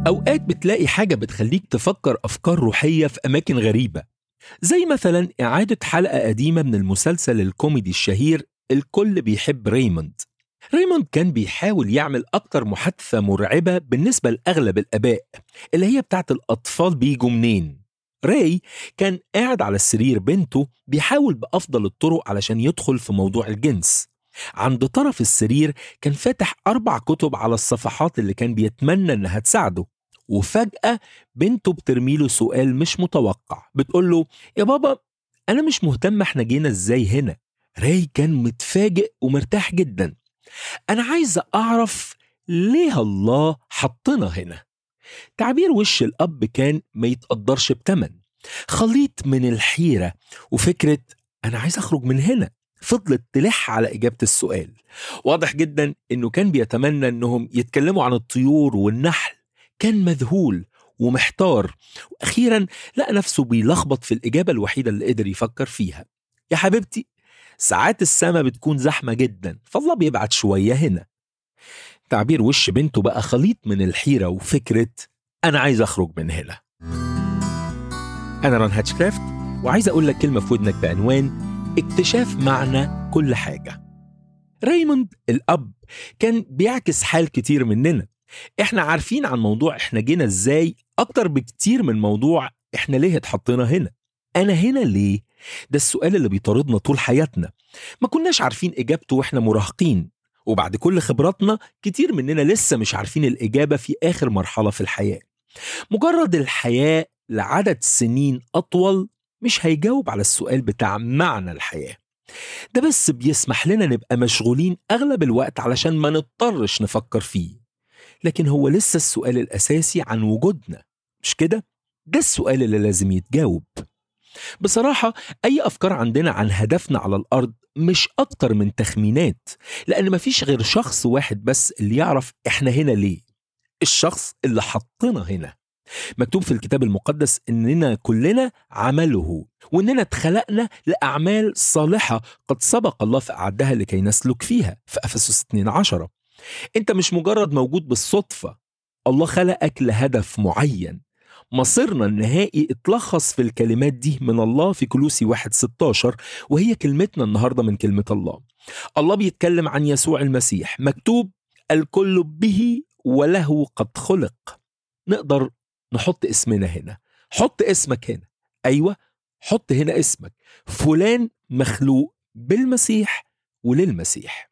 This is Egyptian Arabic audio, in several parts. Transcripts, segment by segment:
أوقات بتلاقي حاجة بتخليك تفكر أفكار روحية في أماكن غريبة زي مثلا إعادة حلقة قديمة من المسلسل الكوميدي الشهير الكل بيحب ريموند ريموند كان بيحاول يعمل أكتر محادثة مرعبة بالنسبة لأغلب الآباء اللي هي بتاعت الأطفال بيجوا منين راي كان قاعد على السرير بنته بيحاول بأفضل الطرق علشان يدخل في موضوع الجنس عند طرف السرير كان فاتح أربع كتب على الصفحات اللي كان بيتمنى إنها تساعده وفجأة بنته بترميله سؤال مش متوقع بتقول له يا بابا أنا مش مهتم إحنا جينا إزاي هنا راي كان متفاجئ ومرتاح جدا أنا عايز أعرف ليه الله حطنا هنا تعبير وش الأب كان ما يتقدرش بتمن خليط من الحيرة وفكرة أنا عايز أخرج من هنا فضلت تلح على إجابة السؤال واضح جدا إنه كان بيتمنى إنهم يتكلموا عن الطيور والنحل كان مذهول ومحتار وأخيرا لقى نفسه بيلخبط في الإجابة الوحيدة اللي قدر يفكر فيها يا حبيبتي ساعات السما بتكون زحمة جدا فالله بيبعت شوية هنا تعبير وش بنته بقى خليط من الحيرة وفكرة أنا عايز أخرج من هنا أنا ران هاتشكرافت وعايز أقول لك كلمة في ودنك بعنوان اكتشاف معنى كل حاجة ريموند الأب كان بيعكس حال كتير مننا احنا عارفين عن موضوع احنا جينا ازاي اكتر بكتير من موضوع احنا ليه اتحطينا هنا انا هنا ليه ده السؤال اللي بيطاردنا طول حياتنا ما كناش عارفين اجابته واحنا مراهقين وبعد كل خبراتنا كتير مننا لسه مش عارفين الاجابه في اخر مرحله في الحياه مجرد الحياه لعدد سنين اطول مش هيجاوب على السؤال بتاع معنى الحياه ده بس بيسمح لنا نبقى مشغولين اغلب الوقت علشان ما نضطرش نفكر فيه لكن هو لسه السؤال الأساسي عن وجودنا مش كده؟ ده السؤال اللي لازم يتجاوب بصراحة أي أفكار عندنا عن هدفنا على الأرض مش أكتر من تخمينات لأن مفيش غير شخص واحد بس اللي يعرف إحنا هنا ليه الشخص اللي حطنا هنا مكتوب في الكتاب المقدس إننا كلنا عمله وإننا اتخلقنا لأعمال صالحة قد سبق الله في أعدها لكي نسلك فيها في أفسس 2 عشرة انت مش مجرد موجود بالصدفة الله خلقك لهدف معين مصيرنا النهائي اتلخص في الكلمات دي من الله في كلوسي 1 16 وهي كلمتنا النهاردة من كلمة الله الله بيتكلم عن يسوع المسيح مكتوب الكل به وله قد خلق نقدر نحط اسمنا هنا حط اسمك هنا أيوة حط هنا اسمك فلان مخلوق بالمسيح وللمسيح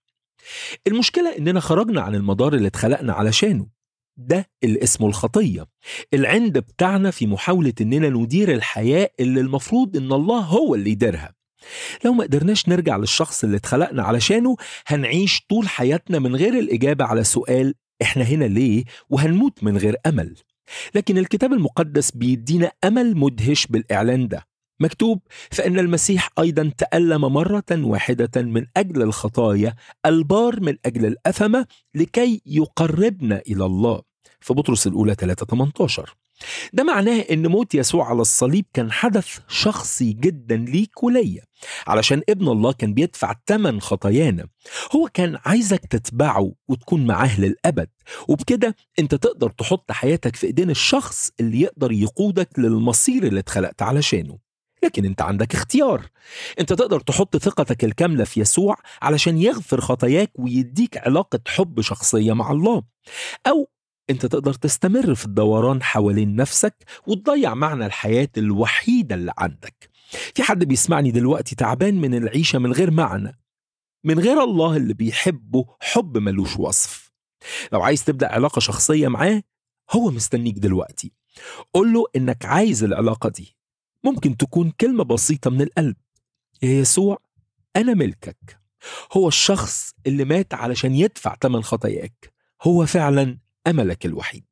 المشكلة إننا خرجنا عن المدار اللي اتخلقنا علشانه ده اللي اسمه الخطية العند بتاعنا في محاولة إننا ندير الحياة اللي المفروض إن الله هو اللي يديرها لو ما قدرناش نرجع للشخص اللي اتخلقنا علشانه هنعيش طول حياتنا من غير الإجابة على سؤال إحنا هنا ليه وهنموت من غير أمل لكن الكتاب المقدس بيدينا أمل مدهش بالإعلان ده مكتوب فإن المسيح أيضا تألم مرة واحدة من أجل الخطايا البار من أجل الأثمة لكي يقربنا إلى الله في بطرس الأولى 3 18 ده معناه إن موت يسوع على الصليب كان حدث شخصي جدا ليك وليا علشان ابن الله كان بيدفع ثمن خطايانا هو كان عايزك تتبعه وتكون معاه للأبد وبكده انت تقدر تحط حياتك في ايدين الشخص اللي يقدر يقودك للمصير اللي اتخلقت علشانه لكن انت عندك اختيار انت تقدر تحط ثقتك الكاملة في يسوع علشان يغفر خطاياك ويديك علاقة حب شخصية مع الله أو انت تقدر تستمر في الدوران حوالين نفسك وتضيع معنى الحياة الوحيدة اللي عندك في حد بيسمعني دلوقتي تعبان من العيشة من غير معنى من غير الله اللي بيحبه حب ملوش وصف لو عايز تبدأ علاقة شخصية معاه هو مستنيك دلوقتي قول له انك عايز العلاقة دي ممكن تكون كلمة بسيطة من القلب يا يسوع أنا ملكك هو الشخص اللي مات علشان يدفع ثمن خطاياك هو فعلا أملك الوحيد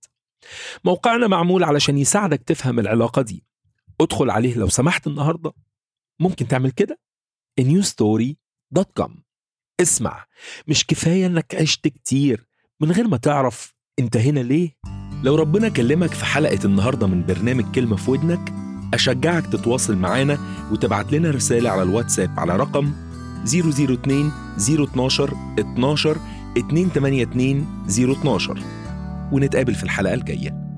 موقعنا معمول علشان يساعدك تفهم العلاقة دي ادخل عليه لو سمحت النهاردة ممكن تعمل كده newstory.com اسمع مش كفاية انك عشت كتير من غير ما تعرف انت هنا ليه لو ربنا كلمك في حلقة النهاردة من برنامج كلمة في ودنك أشجعك تتواصل معانا وتبعت لنا رسالة على الواتساب على رقم 002 012 12 282 012 ونتقابل في الحلقة الجاية